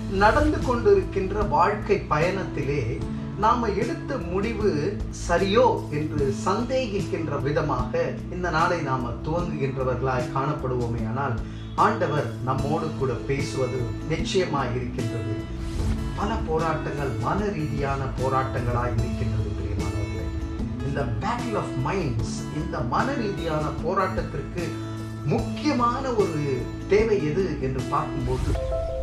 நடந்து கொண்டிருக்கின்ற வாழ்க்கை பயணத்திலே நாம எடுத்த முடிவு சரியோ என்று சந்தேகிக்கின்ற விதமாக இந்த நாளை நாம துவங்குகின்றவர்களாய் காணப்படுவோமே ஆனால் ஆண்டவர் நம்மோடு கூட பேசுவது நிச்சயமாய் இருக்கின்றது பல போராட்டங்கள் மன ரீதியான போராட்டங்களாய் இருக்கின்றது பிரியமானவர்களே இந்த பேட்டில் ஆஃப் மைண்ட்ஸ் இந்த மன ரீதியான போராட்டத்திற்கு முக்கியமான ஒரு தேவை எது என்று பார்க்கும்போது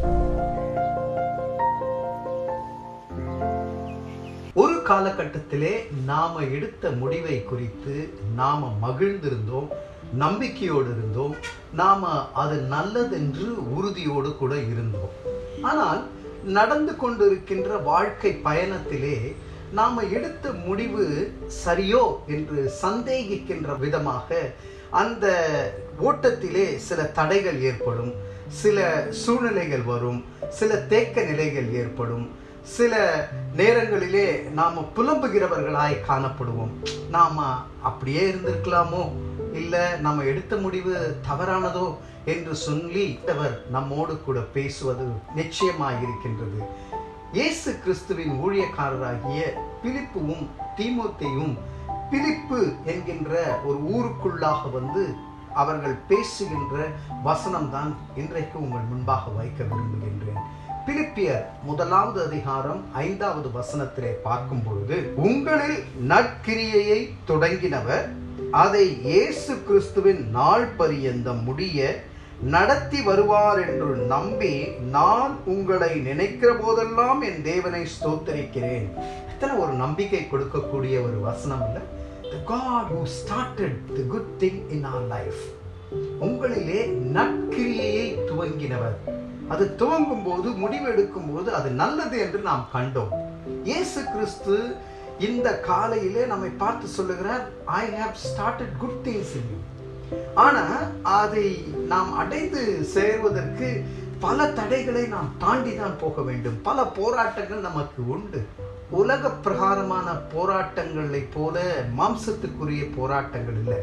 ஒரு காலகட்டத்திலே நாம எடுத்த முடிவை குறித்து நாம மகிழ்ந்திருந்தோம் நம்பிக்கையோடு இருந்தோம் நாம அது நல்லதென்று உறுதியோடு கூட இருந்தோம் ஆனால் நடந்து கொண்டிருக்கின்ற வாழ்க்கை பயணத்திலே நாம எடுத்த முடிவு சரியோ என்று சந்தேகிக்கின்ற விதமாக அந்த ஓட்டத்திலே சில தடைகள் ஏற்படும் சில சூழ்நிலைகள் வரும் சில தேக்க நிலைகள் ஏற்படும் சில நேரங்களிலே நாம புலம்புகிறவர்களாய் காணப்படுவோம் நாம அப்படியே இருந்திருக்கலாமோ இல்ல நம்ம எடுத்த முடிவு தவறானதோ என்று சொல்லி அவர் நம்மோடு கூட பேசுவது நிச்சயமாய் இருக்கின்றது இயேசு கிறிஸ்துவின் ஊழியக்காரராகிய பிலிப்புவும் தீமோத்தேயும் பிலிப்பு என்கின்ற ஒரு ஊருக்குள்ளாக வந்து அவர்கள் பேசுகின்ற வசனம்தான் இன்றைக்கு உங்கள் முன்பாக வைக்க விரும்புகின்றேன் பிலிப்பியர் முதலாவது அதிகாரம் ஐந்தாவது வசனத்திலே பார்க்கும் பொழுது உங்களில் நற்கிரியையை தொடங்கினவர் அதை இயேசு கிறிஸ்துவின் நாள் பரியந்தம் முடிய நடத்தி வருவார் என்று நம்பி நான் உங்களை நினைக்கிற போதெல்லாம் என் தேவனை ஸ்தோத்தரிக்கிறேன் எத்தனை ஒரு நம்பிக்கை கொடுக்கக்கூடிய ஒரு வசனம் இல்லை The God who started the good thing in our life உங்களிலே நற்கிரியையை துவங்கினவர் அது துவங்கும் போது முடிவெடுக்கும் போது அது நல்லது என்று நாம் கண்டோம் இயேசு கிறிஸ்து இந்த காலையிலே நம்மை பார்த்து சொல்லுகிறார் I have started good things in you ஆனா அதை நாம் அடைந்து சேர்வதற்கு பல தடைகளை நாம் தாண்டி தான் போக வேண்டும் பல போராட்டங்கள் நமக்கு உண்டு உலக பிரகாரமான போராட்டங்களை போல மாம்சத்துக்குரிய போராட்டங்கள் இல்லை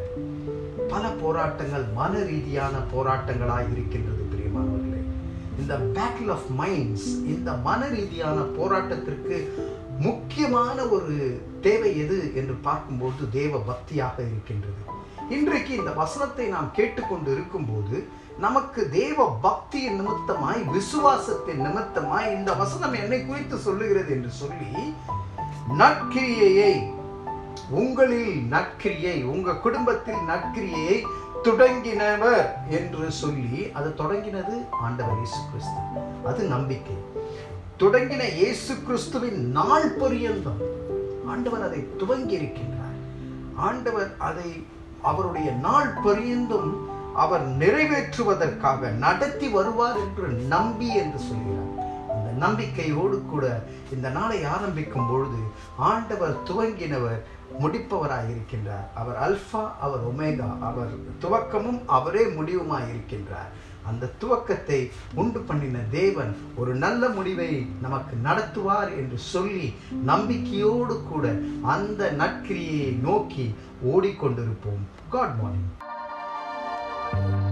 பல போராட்டங்கள் மன ரீதியான போராட்டங்களாய் இருக்கின்றது பிரியமானவர்களே இந்த பேட்டில் ஆஃப் மைண்ட்ஸ் இந்த மன ரீதியான போராட்டத்திற்கு முக்கியமான ஒரு தேவை எது என்று பார்க்கும்போது தேவ பக்தியாக இருக்கின்றது இன்றைக்கு இந்த வசனத்தை நாம் கேட்டுக்கொண்டு இருக்கும்போது நமக்கு தேவ பக்தியின் நிமித்தமாய் விசுவாசத்தின் நிமித்தமாய் இந்த வசனம் என்னை குறித்து சொல்லுகிறது என்று சொல்லி நற்கிரியையை உங்களில் நற்கிரியை உங்க குடும்பத்தில் நற்கிரியை தொடங்கினவர் என்று சொல்லி அது தொடங்கினது ஆண்டவர் இயேசு கிறிஸ்து அது நம்பிக்கை தொடங்கின இயேசு கிறிஸ்துவின் நாள் பரியந்தம் ஆண்டவர் அதை துவங்கி இருக்கின்றார் ஆண்டவர் அதை அவருடைய நாள் பரியந்தும் அவர் நிறைவேற்றுவதற்காக நடத்தி வருவார் என்று நம்பி என்று சொல்கிறார் அந்த நம்பிக்கையோடு கூட இந்த நாளை ஆரம்பிக்கும் பொழுது ஆண்டவர் துவங்கினவர் முடிப்பவராய் இருக்கின்றார் அவர் அல்ஃபா அவர் ஒமேகா அவர் துவக்கமும் அவரே முடிவுமாய் இருக்கின்றார் அந்த துவக்கத்தை உண்டு பண்ணின தேவன் ஒரு நல்ல முடிவை நமக்கு நடத்துவார் என்று சொல்லி நம்பிக்கையோடு கூட அந்த நற்கிரியை நோக்கி ஓடிக்கொண்டிருப்போம் காட் மார்னிங்